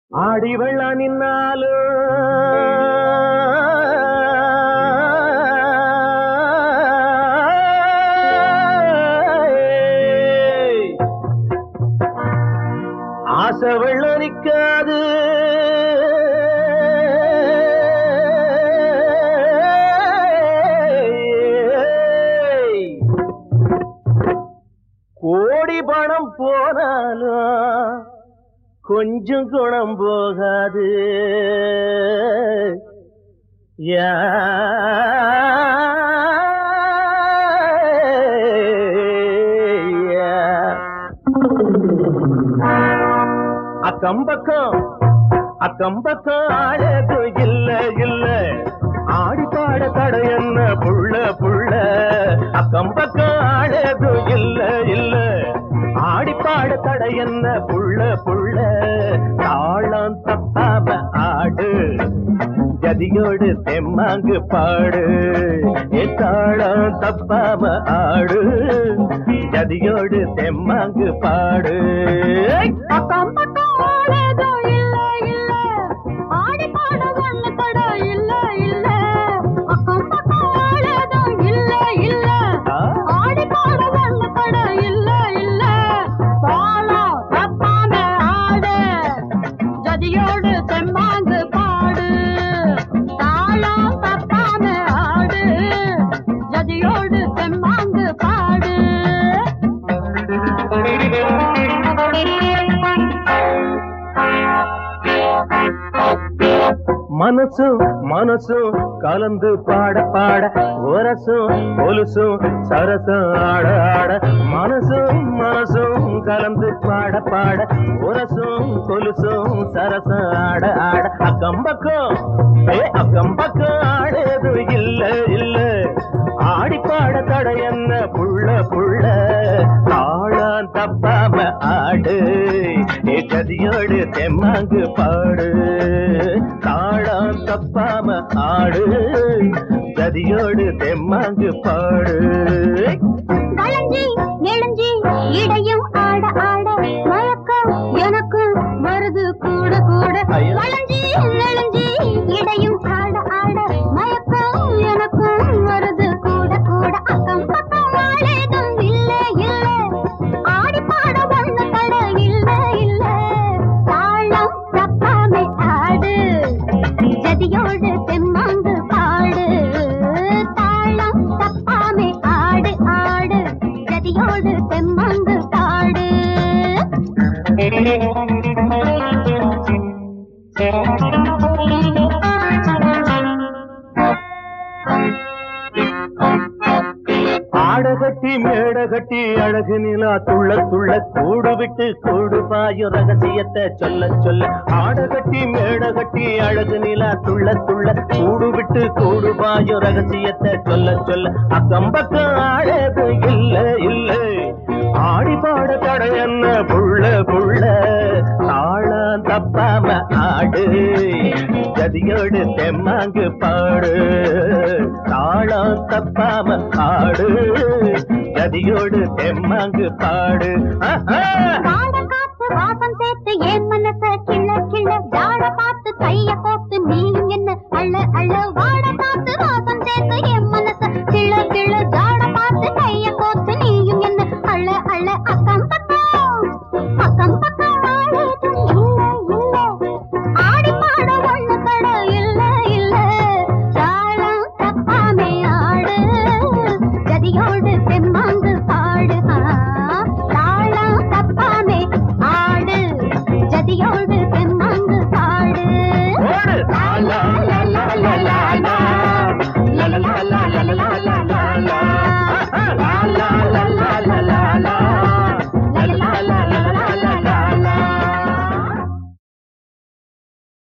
ஆடி வெள்ளம் நின்னாலும் ஆசை வெள்ளம் நிக்காது கோடி பணம் போனாலும் கொஞ்சம் குணம் போகாது யா யா. அக்கம் பக்கம் அக்கம் பக்கம் ஆழது இல்ல இல்ல ஆடி பாட தடை என்ன புள்ள புள்ள அக்கம் பக்கம் ஆழது இல்ல இல்ல ஆடி பாட தடை என்ன புள்ள புள்ள தாளம் தப்பாம ஆடு ஜதியோடு தெம்மாங்கு பாடு ஏ தாளம் தப்பாம ஆடு ஜதியோடு தெம்மாங்கு பாடு அக்கம் பக்கம் ஆளேதோ இல்ல இல்ல ஆடி பாட ஒண்ணு தட இல்ல இல்ல அக்கம் பக்கம் ஆளேதோ இல்ல இல்ல ஆ? ஆடி பாட ஒண்ணு தட இல்ல இல்ல பாலம் தப்பாம ஆடு ஜதியோடு தெம்மாங்கு பாடு தாளம் தப்பாம ஆடு ஜதியோடு தெம்மாங்கு பாடு மனசும் மனசும் கலந்து பாட பாட ஒரசும் கொலுசும் சரசும் ஆட ஆட மனசும் மனசும் கலந்து பாட பாட ஒரசும் கொலுசும் சரசும் ஆட ஆட அக்கம் பக்கம் ஏ அக்கம் பக்கம் ஆடுது இல்ல இல்ல ஆடி பாட தடை என்ன புள்ள புள்ள தாழம் தப்பாம ஆடு ஏ கதியோடு தெம்மாங்கு பாடு தாழம் தப்பாம ஆடு கதியோடு தெம்மாங்கு பாடு வளைஞ்சி நெளிஞ்சி இடையும் ஆட ஆட மயக்கம் எனக்கு வருது கூட கூட ஐயா. வளைஞ்சி நெளிஞ்சி இடையும் ஆட ஆட மயக்கம் எனக்கும் வருது கூட கூட அக்கம் பக்கம் ஆளேதும் இல்ல இல்ல ஆடி பாட ஒண்ணு தட இல்ல இல்ல தாளம் தப்பாமை ஆடு ஜதியோடு தெம்மாங்கு பாடு தாளம் தப்பாமை ஆடு ஆடு ஜதியோடு தெம்மாங்கு பாடு ஆடகட்டி மேடகட்டி அழகு நிலா துள்ள துள்ள கூடு விட்டு கூடு பாயும் ரகசியத்தை சொல்ல சொல்ல ஆடகட்டி மேடகட்டி அழகு நிலா துள்ள துள்ள கூடு விட்டு கூடு பாயும் ரகசியத்தை சொல்ல சொல்ல அக்கம் பக்கம் அழகு இல்ல இல்ல ஆடி பாட தடை என்ன புள்ள புள்ள தாளம் தப்பாம ஆடு கதியோடு தெம்மாங்கு பாடு தாளம் தப்பாம ஆடு கதியோடு தெம்மாங்கு பாடு ஆஹா! வாட காத்து வாசம் சேர்த்து என் மனச கிள்ள கிள்ள ஜாட பார்த்து கைய கோத்து நீயும் என்ன அள்ள அள்ள வாட காத்து வாசம் சேர்த்து என் மனச கிள்ள கிள்ள ஜாட பார்த்து கைய கோத்து நீயும் என்ன அள்ள அள்ள அக்கம் பக்கம் அக்கம் பக்கம் ஆளேதும் இல்ல இல்ல ஆடி பாட ஒண்ணு தட இல்ல இல்ல தாளம் தப்பாமே ஆடு கதியோடு